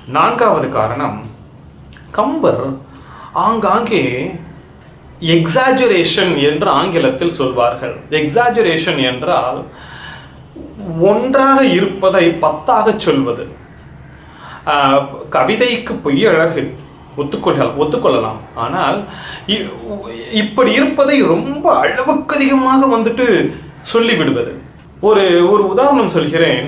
நான்காவது காரணம் கம்பர் ஆங்காங்கே எக்ஸாஜுரேஷன் என்று ஆங்கிலத்தில் சொல்வார்கள் எக்ஸாஜுரேஷன் என்றால் ஒன்றாக இருப்பதை பத்தாக சொல்வது ஆஹ், கவிதைக்கு பொய் அழகு ஒத்துக்கொள்ள ஒத்துக்கொள்ளலாம் ஆனால் இ- இப்படி இருப்பதை ரொம்ப அளவுக்கு அதிகமாக வந்துட்டு சொல்லிவிடுவது ஒரு ஒரு உதாரணம் சொல்கிறேன்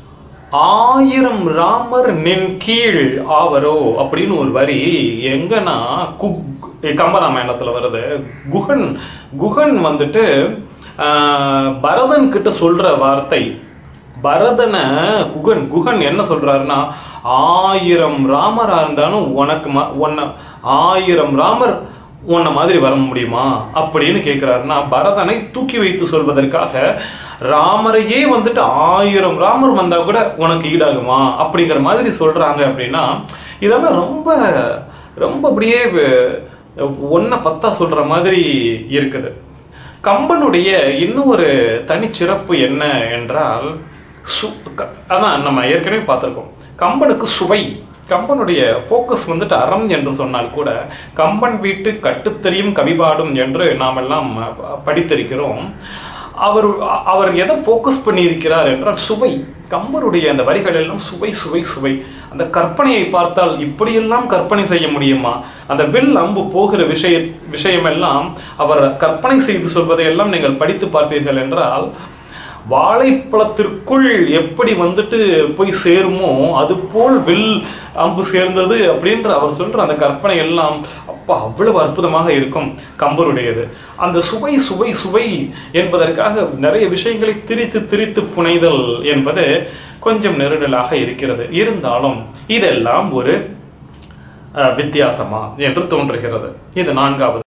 ஆயிரம் ராமர் நின் கீழ் ஆவரோ அப்படின்னு ஒரு வரி எங்கன்னா குக் கம்பராமாயணத்தில் வருது குகன் குகன் வந்துட்டு ஆஹ், பரதன் கிட்ட சொல்ற வார்த்தை பரதனை குகன் குகன் என்ன சொல்றாருன்னா ஆயிரம் ராமரா இருந்தாலும் உனக்கு ம உன்னை ஆயிரம் ராமர் உன்னை மாதிரி வர முடியுமா அப்படின்னு கேட்கிறாருன்னா பரதனை தூக்கி வைத்து சொல்வதற்காக ராமரையே வந்துட்டு ஆயிரம் ராமர் வந்தா கூட உனக்கு ஈடாகுமா அப்படிங்கிற மாதிரி சொல்றாங்க அப்படின்னா இதெல்லாம் ரொம்ப ரொம்ப அப்படியே ஒன்றை பத்தா சொல்ற மாதிரி இருக்குது கம்பனுடைய இன்னும் ஒரு தனிச்சிறப்பு என்ன என்றால் சு க- அதான் நம்ம ஏற்கனவே பார்த்துருக்கோம் கம்பனுக்கு சுவை கம்பனுடைய ஃபோக்கஸ் வந்துட்டு அறம் என்று சொன்னால் கூட கம்பன் வீட்டு கட்டுத்தறியும் கவிபாடும் என்று நாம் எல்லாம் ப- படித்திருக்கிறோம் அவர் அவர் எதை ஃபோக்கஸ் பண்ணியிருக்கிறார் என்றால் சுவை கம்பருடைய அந்த வரிகள் எல்லாம் சுவை சுவை சுவை அந்த கற்பனையை பார்த்தால் இப்படியெல்லாம் கற்பனை செய்ய முடியுமா அந்த வில் அம்பு போகிற விஷய விஷயமெல்லாம் அவர் கற்பனை செய்து சொல்வதையெல்லாம் நீங்கள் படித்து பார்த்தீர்கள் என்றால் வாழைப்பழத்திற்குள் எப்படி வந்துட்டு போய் சேருமோ அது போல் வில் அம்பு சேர்ந்தது அப்படின்ற அவர் சொல்ற அந்த கற்பனை எல்லாம் அப்பா அவ்வளவு அற்புதமாக இருக்கும் கம்பருடையது அந்த சுவை சுவை சுவை என்பதற்காக நிறைய விஷயங்களை திரித்து திரித்து புனைதல் என்பது கொஞ்சம் நெருடலாக இருக்கிறது இருந்தாலும் இதெல்லாம் ஒரு அஹ், வித்தியாசமா என்று தோன்றுகிறது இது நான்காவது